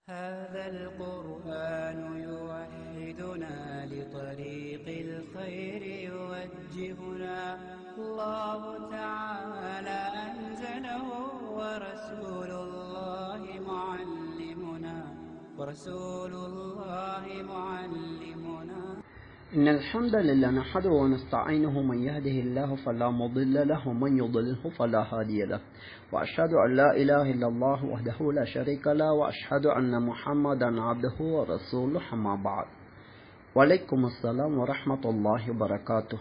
هذا القرآن يوحدنا لطريق الخير يوجهنا الله تعالى أنزله ورسول الله معلمنا ورسول الله معلمنا إن الحمد لله نحمده ونستعينه من يهده الله فلا مضل له ومن يضلله فلا هادي له وأشهد أن لا إله إلا الله وحده لا شريك له وأشهد أن محمدا عبده ورسوله أما بعد وعليكم السلام ورحمة الله وبركاته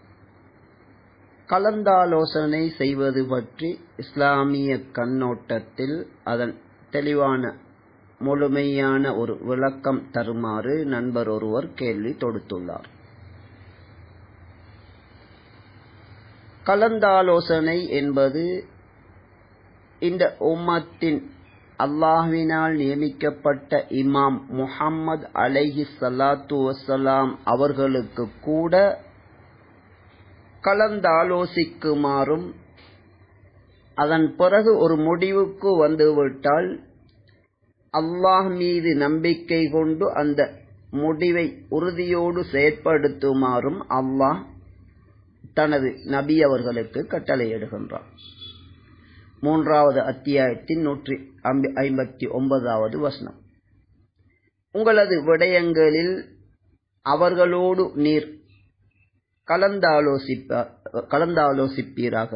கலந்தாலோசனை செய்வது பற்றி இஸ்லாமிய கண்ணோட்டத்தில் அதன் தெளிவான முழுமையான ஒரு விளக்கம் தருமாறு நண்பர் ஒருவர் கேள்வி தொடுத்துள்ளார் கலந்தாலோசனை என்பது இந்த உம்மத்தின் அல்லாஹ்வினால் நியமிக்கப்பட்ட இமாம் முஹம்மது அலைஹி சலாத்து வசலாம் அவர்களுக்கு கூட கலந்தாலோசிக்குமாறும் அதன் பிறகு ஒரு முடிவுக்கு வந்துவிட்டால் அல்லாஹ் மீது நம்பிக்கை கொண்டு அந்த முடிவை உறுதியோடு செயற்படுத்துமாறும் அல்லாஹ் தனது நபி அவர்களுக்கு கட்டளையிடுகின்றார் மூன்றாவது அத்தியாயத்தின் நூற்றி ஐம்பத்தி ஒன்பதாவது வசனம் உங்களது விடயங்களில் அவர்களோடு நீர் கலந்தாலோசிப்ப கலந்தாலோசிப்பீராக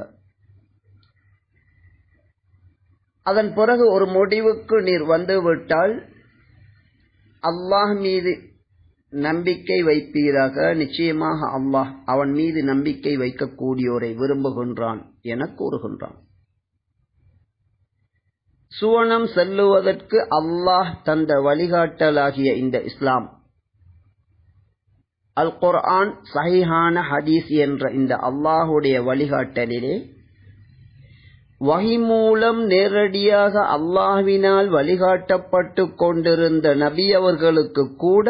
அதன் பிறகு ஒரு முடிவுக்கு நீர் வந்துவிட்டால் அல்லாஹ் மீது நம்பிக்கை வைப்பீராக நிச்சயமாக அல்லாஹ் அவன் மீது நம்பிக்கை வைக்கக்கூடியோரை விரும்புகின்றான் என கூறுகின்றான் சுவனம் செல்லுவதற்கு அல்லாஹ் தந்த வழிகாட்டலாகிய இந்த இஸ்லாம் அல் குர்ஆன் சஹிஹான ஹதீஸ் என்ற இந்த அல்லாஹுடைய வழிகாட்டலிலே வகி மூலம் நேரடியாக அல்லாஹ்வினால் வழிகாட்டப்பட்டு கொண்டிருந்த நபி அவர்களுக்கு கூட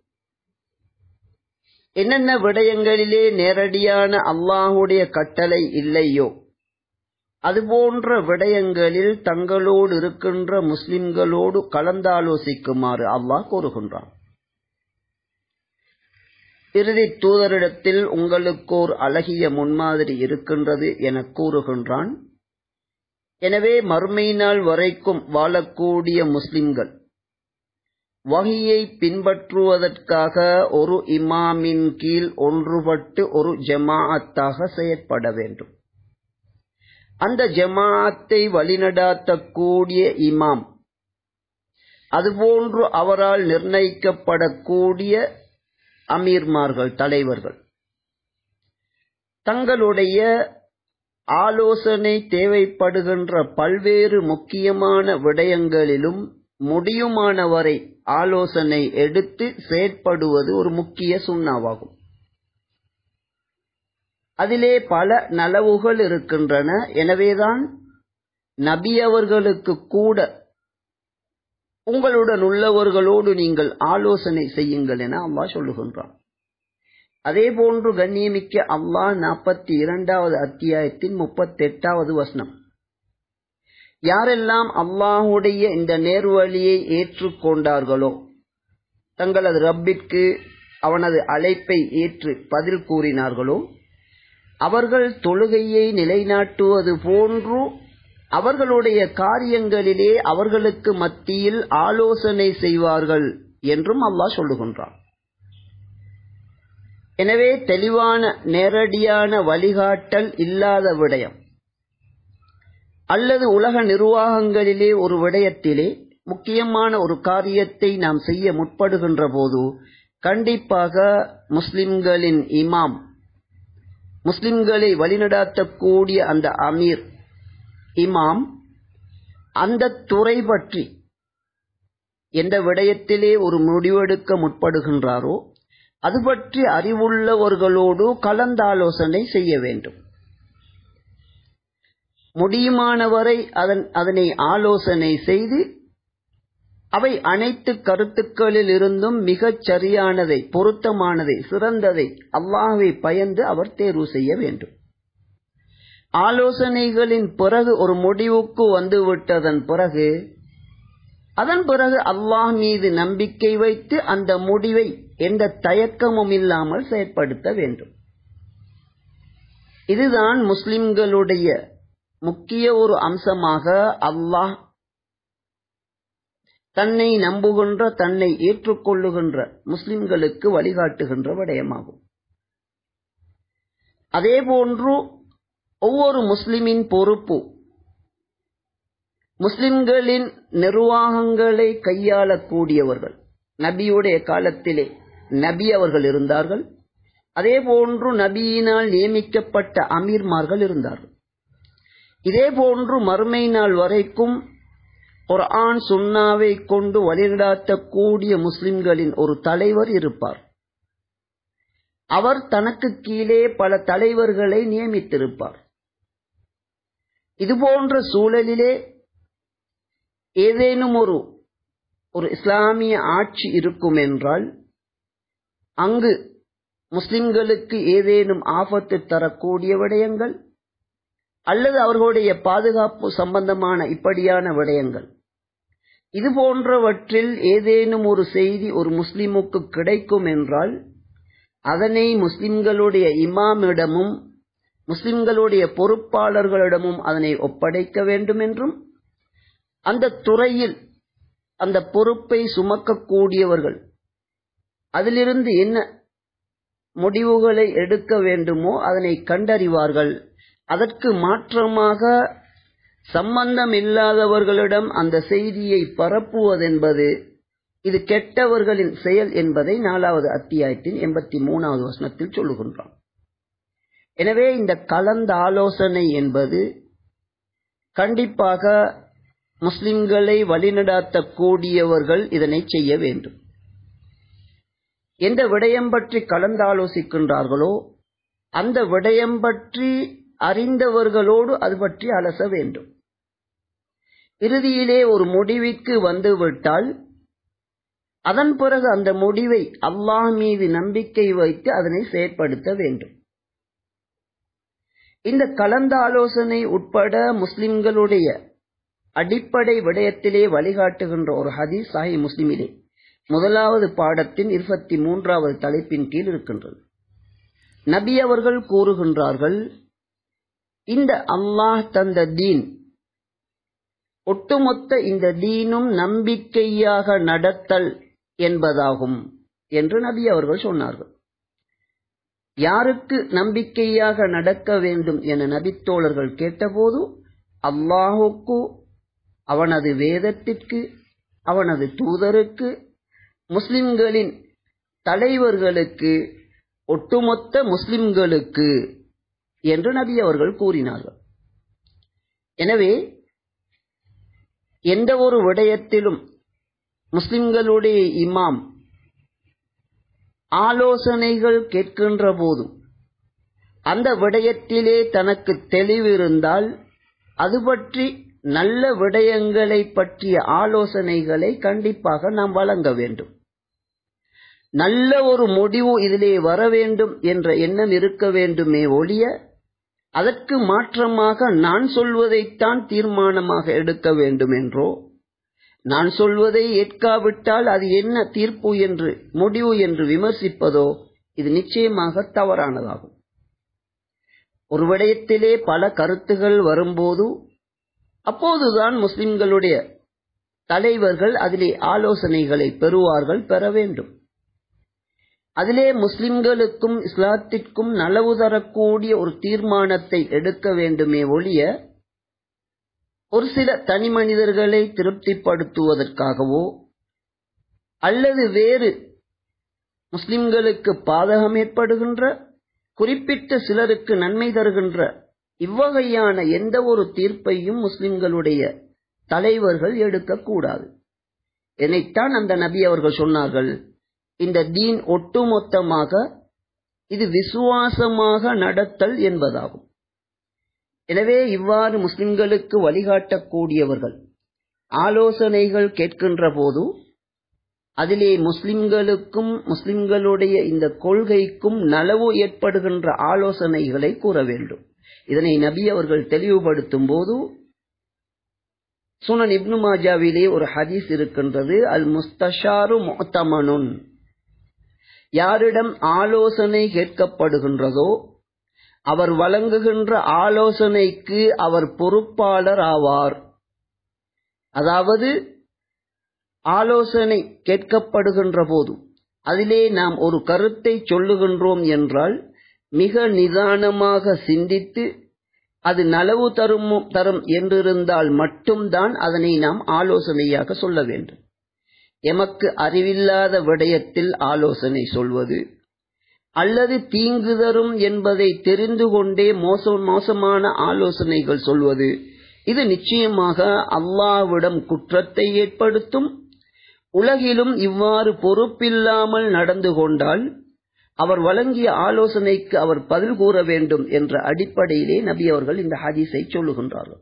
என்னென்ன விடயங்களிலே நேரடியான அல்லாஹுடைய கட்டளை இல்லையோ அதுபோன்ற விடயங்களில் தங்களோடு இருக்கின்ற முஸ்லிம்களோடு கலந்தாலோசிக்குமாறு அல்லாஹ் கூறுகின்றான் இறுதி தூதரிடத்தில் உங்களுக்கோர் அழகிய முன்மாதிரி இருக்கின்றது என கூறுகின்றான் எனவே மறுமை நாள் வரைக்கும் வாழக்கூடிய முஸ்லிம்கள் வகையை பின்பற்றுவதற்காக ஒரு இமாமின் கீழ் ஒன்றுபட்டு ஒரு ஜமாஅத்தாக செயற்பட வேண்டும் அந்த ஜமாஅத்தை வழிநடாத்தக்கூடிய இமாம் அதுபோன்று அவரால் நிர்ணயிக்கப்படக்கூடிய அமீர்மார்கள் தலைவர்கள் தங்களுடைய ஆலோசனை தேவைப்படுகின்ற பல்வேறு முக்கியமான விடயங்களிலும் முடியுமானவரை ஆலோசனை எடுத்து செயற்படுவது ஒரு முக்கிய சுண்ணாவாகும் அதிலே பல நலவுகள் இருக்கின்றன எனவேதான் நபி அவர்களுக்கு கூட உங்களுடன் உள்ளவர்களோடு நீங்கள் ஆலோசனை செய்யுங்கள் என அல்லாஹ் சொல்லுகின்றான் அதே போன்று கண்ணியமிக்க அல்லாஹ் நாற்பத்தி இரண்டாவது அத்தியாயத்தின் முப்பத்தி எட்டாவது வசனம் யாரெல்லாம் அல்லாஹுடைய இந்த நேர்வழியை ஏற்றுக்கொண்டார்களோ தங்களது ரப்பிற்கு அவனது அழைப்பை ஏற்று பதில் கூறினார்களோ அவர்கள் தொழுகையை நிலைநாட்டுவது போன்று அவர்களுடைய காரியங்களிலே அவர்களுக்கு மத்தியில் ஆலோசனை செய்வார்கள் என்றும் அல்லாஹ் சொல்லுகின்றான் எனவே தெளிவான நேரடியான வழிகாட்டல் இல்லாத விடயம் அல்லது உலக நிர்வாகங்களிலே ஒரு விடயத்திலே முக்கியமான ஒரு காரியத்தை நாம் செய்ய முற்படுகின்ற போது கண்டிப்பாக முஸ்லிம்களின் இமாம் முஸ்லிம்களை வழிநடாத்தக்கூடிய அந்த அமீர் இமாம் அந்த துறை பற்றி எந்த விடயத்திலே ஒரு முடிவெடுக்க முற்படுகின்றாரோ அது பற்றி அறிவுள்ளவர்களோடு கலந்தாலோசனை செய்ய வேண்டும் முடியுமானவரை அதன் அதனை ஆலோசனை செய்து அவை அனைத்து கருத்துக்களில் இருந்தும் மிகச் சரியானதை பொருத்தமானதை சிறந்ததை அல்லாஹை பயந்து அவர் தேர்வு செய்ய வேண்டும் ஆலோசனைகளின் பிறகு ஒரு முடிவுக்கு வந்துவிட்டதன் பிறகு அதன் பிறகு அல்லாஹ் மீது நம்பிக்கை வைத்து அந்த முடிவை எந்த தயக்கமும் இல்லாமல் செயற்படுத்த வேண்டும் இதுதான் முஸ்லிம்களுடைய முக்கிய ஒரு அம்சமாக அல்லாஹ் தன்னை நம்புகின்ற தன்னை ஏற்றுக்கொள்ளுகின்ற முஸ்லிம்களுக்கு வழிகாட்டுகின்ற விடயமாகும் அதேபோன்று ஒவ்வொரு முஸ்லிமின் பொறுப்பு முஸ்லிம்களின் நிர்வாகங்களை கையாளக்கூடியவர்கள் நபியுடைய காலத்திலே நபி அவர்கள் இருந்தார்கள் அதே போன்று நபியினால் நியமிக்கப்பட்ட அமீர்மார்கள் இருந்தார்கள் இதே போன்று மறுமை நாள் வரைக்கும் குர்ஆன் சுன்னாவை கொண்டு வழிநடாத்தக்கூடிய முஸ்லிம்களின் ஒரு தலைவர் இருப்பார் அவர் தனக்கு கீழே பல தலைவர்களை நியமித்திருப்பார் இதுபோன்ற சூழலிலே ஏதேனும் ஒரு ஒரு இஸ்லாமிய ஆட்சி இருக்கும் என்றால் அங்கு முஸ்லிம்களுக்கு ஏதேனும் ஆபத்து தரக்கூடிய விடயங்கள் அல்லது அவர்களுடைய பாதுகாப்பு சம்பந்தமான இப்படியான விடயங்கள் இது போன்றவற்றில் ஏதேனும் ஒரு செய்தி ஒரு முஸ்லிமுக்கு கிடைக்கும் என்றால் அதனை முஸ்லிம்களுடைய இமாமிடமும் முஸ்லிம்களுடைய பொறுப்பாளர்களிடமும் அதனை ஒப்படைக்க வேண்டும் என்றும் அந்த துறையில் அந்த பொறுப்பை சுமக்கக்கூடியவர்கள் அதிலிருந்து என்ன முடிவுகளை எடுக்க வேண்டுமோ அதனை கண்டறிவார்கள் அதற்கு மாற்றமாக சம்பந்தம் இல்லாதவர்களிடம் அந்த செய்தியை பரப்புவதென்பது இது கெட்டவர்களின் செயல் என்பதை நாலாவது அத்தியாயத்தின் எண்பத்தி மூணாவது வசனத்தில் சொல்லுகின்றான் எனவே இந்த கலந்த ஆலோசனை என்பது கண்டிப்பாக முஸ்லிம்களை வழிநடாத்தக்கூடியவர்கள் இதனை செய்ய வேண்டும் எந்த விடயம் பற்றி கலந்தாலோசிக்கின்றார்களோ அந்த விடயம் பற்றி அறிந்தவர்களோடு அது பற்றி அலச வேண்டும் இறுதியிலே ஒரு முடிவுக்கு வந்துவிட்டால் அதன் பிறகு அந்த முடிவை அல்லாஹ் மீது நம்பிக்கை வைத்து அதனை செயற்படுத்த வேண்டும் இந்த கலந்த ஆலோசனை உட்பட முஸ்லிம்களுடைய அடிப்படை விடயத்திலே வழிகாட்டுகின்ற ஒரு ஹதீஸ் சாஹி முஸ்லிமிலே முதலாவது பாடத்தின் இருபத்தி மூன்றாவது தலைப்பின் கீழ் இருக்கின்றது நபி அவர்கள் கூறுகின்றார்கள் இந்த அல்லாஹ் தந்த தீன் ஒட்டுமொத்த இந்த தீனும் நம்பிக்கையாக நடத்தல் என்பதாகும் என்று நபி அவர்கள் சொன்னார்கள் யாருக்கு நம்பிக்கையாக நடக்க வேண்டும் என நபித்தோழர்கள் கேட்டபோது அல்லாஹுக்கு அவனது வேதத்திற்கு அவனது தூதருக்கு முஸ்லிம்களின் தலைவர்களுக்கு ஒட்டுமொத்த முஸ்லிம்களுக்கு என்று நபி அவர்கள் கூறினார்கள் எனவே எந்த ஒரு விடயத்திலும் முஸ்லிம்களுடைய இமாம் ஆலோசனைகள் கேட்கின்ற போதும் அந்த விடயத்திலே தனக்கு தெளிவிருந்தால் அது பற்றி நல்ல விடயங்களை பற்றிய ஆலோசனைகளை கண்டிப்பாக நாம் வழங்க வேண்டும் நல்ல ஒரு முடிவு இதிலே வர வேண்டும் என்ற எண்ணம் இருக்க வேண்டுமே ஒழிய அதற்கு மாற்றமாக நான் சொல்வதைத்தான் தீர்மானமாக எடுக்க வேண்டும் என்றோ நான் சொல்வதை ஏற்காவிட்டால் அது என்ன தீர்ப்பு என்று முடிவு என்று விமர்சிப்பதோ இது நிச்சயமாக தவறானதாகும் ஒரு விடயத்திலே பல கருத்துகள் வரும்போது அப்போதுதான் முஸ்லிம்களுடைய தலைவர்கள் அதிலே ஆலோசனைகளை பெறுவார்கள் பெற வேண்டும் அதிலே முஸ்லிம்களுக்கும் இஸ்லாத்திற்கும் நலவு தரக்கூடிய ஒரு தீர்மானத்தை எடுக்க வேண்டுமே ஒழிய ஒரு சில தனி மனிதர்களை திருப்திப்படுத்துவதற்காகவோ அல்லது வேறு முஸ்லிம்களுக்கு பாதகம் ஏற்படுகின்ற குறிப்பிட்ட சிலருக்கு நன்மை தருகின்ற இவ்வகையான எந்த ஒரு தீர்ப்பையும் முஸ்லிம்களுடைய தலைவர்கள் எடுக்கக்கூடாது என்னைத்தான் அந்த நபி அவர்கள் சொன்னார்கள் இந்த தீன் ஒட்டுமொத்தமாக இது விசுவாசமாக நடத்தல் என்பதாகும் எனவே இவ்வாறு முஸ்லிம்களுக்கு வழிகாட்டக்கூடியவர்கள் ஆலோசனைகள் கேட்கின்ற போது அதிலே முஸ்லிம்களுக்கும் முஸ்லிம்களுடைய இந்த கொள்கைக்கும் நலவு ஏற்படுகின்ற ஆலோசனைகளை கூற வேண்டும் இதனை நபி அவர்கள் தெளிவுபடுத்தும் போது சுனன் இப்னு மாஜாவிலே ஒரு ஹதீஸ் இருக்கின்றது அல் முஸ்தஷாரு முத்தமனுன் யாரிடம் ஆலோசனை கேட்கப்படுகின்றதோ அவர் வழங்குகின்ற ஆலோசனைக்கு அவர் பொறுப்பாளர் ஆவார் அதாவது ஆலோசனை கேட்கப்படுகின்ற போது அதிலே நாம் ஒரு கருத்தை சொல்லுகின்றோம் என்றால் மிக நிதானமாக சிந்தித்து அது நலவு தரும் தரும் என்றிருந்தால் மட்டும்தான் அதனை நாம் ஆலோசனையாக சொல்ல வேண்டும் எமக்கு அறிவில்லாத விடயத்தில் ஆலோசனை சொல்வது அல்லது தீங்கு தரும் என்பதை தெரிந்து கொண்டே மோச மோசமான ஆலோசனைகள் சொல்வது இது நிச்சயமாக அல்லாவிடம் குற்றத்தை ஏற்படுத்தும் உலகிலும் இவ்வாறு பொறுப்பில்லாமல் நடந்து கொண்டால் அவர் வழங்கிய ஆலோசனைக்கு அவர் பதில் கூற வேண்டும் என்ற அடிப்படையிலே நபி அவர்கள் இந்த ஹதீஸை சொல்லுகின்றார்கள்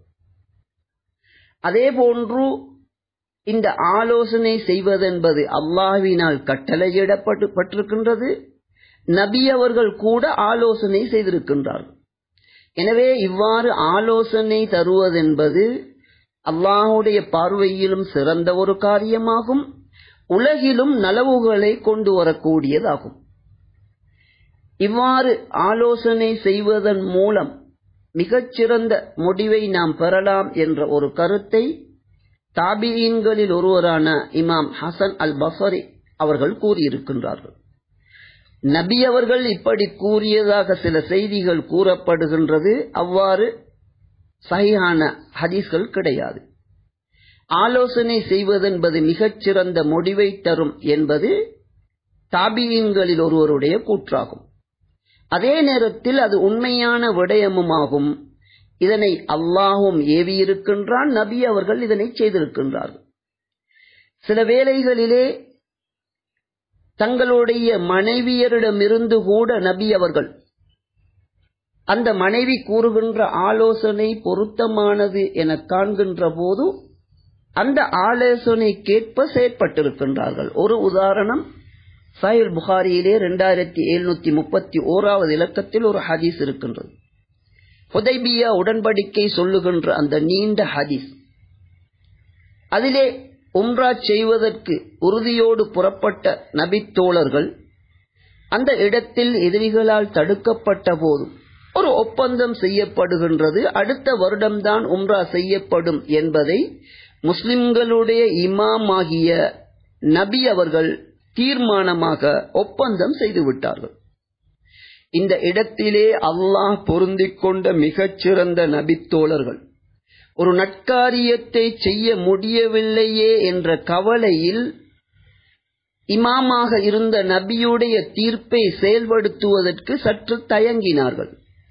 அதே போன்று இந்த ஆலோசனை செய்வதென்பது அல்லாஹ்வினால் கட்டளையிடப்பட்டு பட்டிருக்கின்றது நபி அவர்கள் கூட ஆலோசனை செய்திருக்கின்றார்கள் எனவே இவ்வாறு ஆலோசனை தருவதென்பது அல்லாஹுடைய பார்வையிலும் சிறந்த ஒரு காரியமாகும் உலகிலும் நலவுகளை கொண்டு வரக்கூடியதாகும் இவ்வாறு ஆலோசனை செய்வதன் மூலம் மிகச்சிறந்த முடிவை நாம் பெறலாம் என்ற ஒரு கருத்தை தாபியீன்களில் ஒருவரான இமாம் ஹசன் அல் பசரி அவர்கள் கூறியிருக்கின்றார்கள் நபி அவர்கள் இப்படி கூறியதாக சில செய்திகள் கூறப்படுகின்றது அவ்வாறு சகியான ஹதீஸ்கள் கிடையாது ஆலோசனை செய்வதென்பது மிகச்சிறந்த முடிவை தரும் என்பது தாபியீன்களில் ஒருவருடைய கூற்றாகும் அதே நேரத்தில் அது உண்மையான விடயமுமாகும் இதனை அல்லாஹும் ஏவியிருக்கின்றான் நபி அவர்கள் இதனை செய்திருக்கின்றார்கள் சில வேளைகளிலே தங்களுடைய மனைவியரிடமிருந்து கூட நபி அவர்கள் அந்த மனைவி கூறுகின்ற ஆலோசனை பொருத்தமானது என காண்கின்ற போது அந்த ஆலோசனை கேட்ப செயற்பட்டிருக்கின்றார்கள் ஒரு உதாரணம் சாஹில் புகாரியிலே இரண்டாயிரத்தி எழுநூத்தி முப்பத்தி ஓராவது இலக்கத்தில் ஒரு ஹதீஸ் இருக்கின்றது ஹுதைபியா உடன்படிக்கை சொல்லுகின்ற அந்த நீண்ட ஹதீஸ் அதிலே உம்ரா செய்வதற்கு உறுதியோடு புறப்பட்ட நபித்தோழர்கள் அந்த இடத்தில் எதிரிகளால் தடுக்கப்பட்ட போதும் ஒரு ஒப்பந்தம் செய்யப்படுகின்றது அடுத்த வருடம்தான் உம்ரா செய்யப்படும் என்பதை முஸ்லிம்களுடைய இமாம் ஆகிய நபி அவர்கள் தீர்மானமாக ஒப்பந்தம் செய்து விட்டார்கள் இந்த இடத்திலே அல்லாஹ் பொருந்திக் கொண்ட மிகச்சிறந்த நபித்தோழர்கள் ஒரு நட்காரியத்தை செய்ய முடியவில்லையே என்ற கவலையில் இமாமாக இருந்த நபியுடைய தீர்ப்பை செயல்படுத்துவதற்கு சற்று தயங்கினார்கள்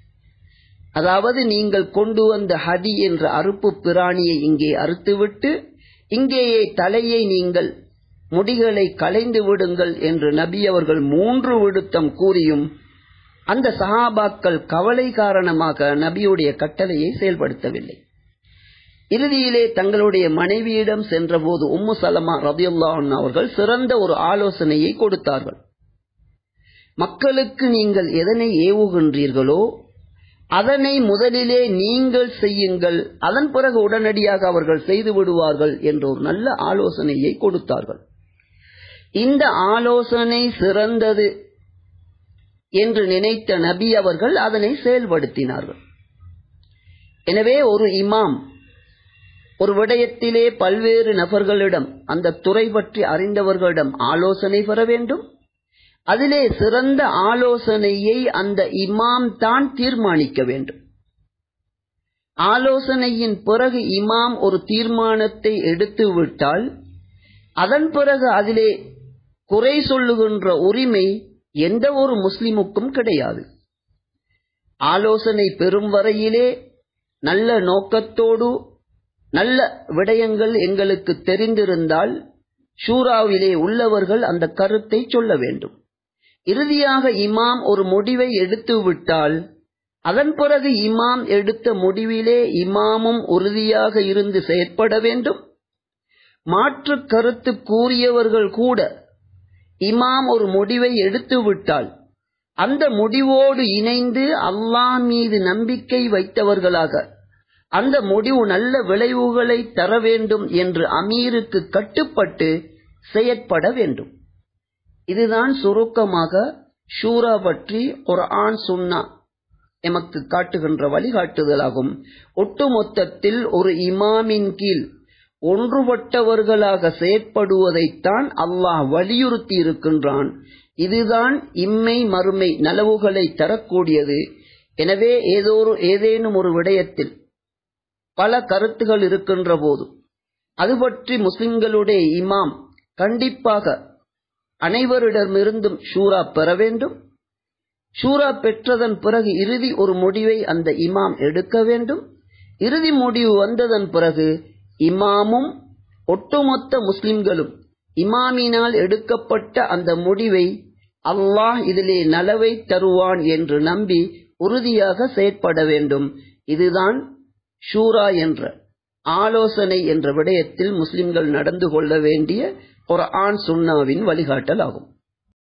அதாவது நீங்கள் கொண்டு வந்த ஹதி என்ற அறுப்பு பிராணியை இங்கே அறுத்துவிட்டு இங்கேயே தலையை நீங்கள் முடிகளை களைந்து விடுங்கள் என்று நபி அவர்கள் மூன்று விடுத்தம் கூறியும் அந்த சஹாபாக்கள் கவலை காரணமாக நபியுடைய கட்டளையை செயல்படுத்தவில்லை இறுதியிலே தங்களுடைய மனைவியிடம் சென்றபோது உம்மு சலமா ரபியுல்லான் அவர்கள் சிறந்த ஒரு ஆலோசனையை கொடுத்தார்கள் மக்களுக்கு நீங்கள் எதனை ஏவுகின்றீர்களோ அதனை முதலிலே நீங்கள் செய்யுங்கள் அதன் பிறகு உடனடியாக அவர்கள் செய்து விடுவார்கள் என்ற ஒரு நல்ல ஆலோசனையை கொடுத்தார்கள் இந்த ஆலோசனை சிறந்தது என்று நினைத்த நபி அவர்கள் அதனை செயல்படுத்தினார்கள் எனவே ஒரு இமாம் ஒரு விடயத்திலே பல்வேறு நபர்களிடம் அந்த துறை பற்றி அறிந்தவர்களிடம் ஆலோசனை பெற வேண்டும் அதிலே சிறந்த ஆலோசனையை அந்த இமாம் தான் தீர்மானிக்க வேண்டும் ஆலோசனையின் பிறகு இமாம் ஒரு தீர்மானத்தை எடுத்துவிட்டால் அதன் பிறகு அதிலே குறை சொல்லுகின்ற உரிமை எந்த ஒரு முஸ்லிமுக்கும் கிடையாது ஆலோசனை பெறும் வரையிலே நல்ல நோக்கத்தோடு நல்ல விடயங்கள் எங்களுக்கு தெரிந்திருந்தால் ஷூராவிலே உள்ளவர்கள் அந்த கருத்தை சொல்ல வேண்டும் இறுதியாக இமாம் ஒரு முடிவை எடுத்து விட்டால் அதன் பிறகு இமாம் எடுத்த முடிவிலே இமாமும் உறுதியாக இருந்து செயற்பட வேண்டும் மாற்று கருத்து கூறியவர்கள் கூட இமாம் ஒரு முடிவை எடுத்து விட்டால் அந்த முடிவோடு இணைந்து அல்லாஹ் மீது நம்பிக்கை வைத்தவர்களாக அந்த முடிவு நல்ல விளைவுகளை தர வேண்டும் என்று அமீருக்கு கட்டுப்பட்டு செயற்பட வேண்டும் இதுதான் சுருக்கமாக ஷூரா பற்றி குர்ஆன் சுன்னா எமக்கு காட்டுகின்ற வழிகாட்டுதலாகும் ஒட்டுமொத்தத்தில் ஒரு இமாமின் கீழ் ஒன்றுபட்டவர்களாக செயற்படுவதைத்தான் அல்லாஹ் வலியுறுத்தி இருக்கின்றான் இதுதான் இம்மை மறுமை நலவுகளை தரக்கூடியது எனவே ஏதோ ஏதேனும் ஒரு விடயத்தில் பல கருத்துகள் இருக்கின்ற போது அது பற்றி முஸ்லிம்களுடைய இமாம் கண்டிப்பாக அனைவரிடமிருந்தும் ஷூரா பெற வேண்டும் ஷூரா பெற்றதன் பிறகு இறுதி ஒரு முடிவை அந்த இமாம் எடுக்க வேண்டும் இறுதி முடிவு வந்ததன் பிறகு இமாமும் ஒட்டுமொத்த முஸ்லிம்களும் இமாமினால் எடுக்கப்பட்ட அந்த முடிவை அல்லாஹ் இதிலே நலவை தருவான் என்று நம்பி உறுதியாக செயற்பட வேண்டும் இதுதான் ஷூரா என்ற ஆலோசனை என்ற விடயத்தில் முஸ்லிம்கள் நடந்து கொள்ள வேண்டிய ஒரு ஆண் சுன்னாவின் வழிகாட்டல் ஆகும்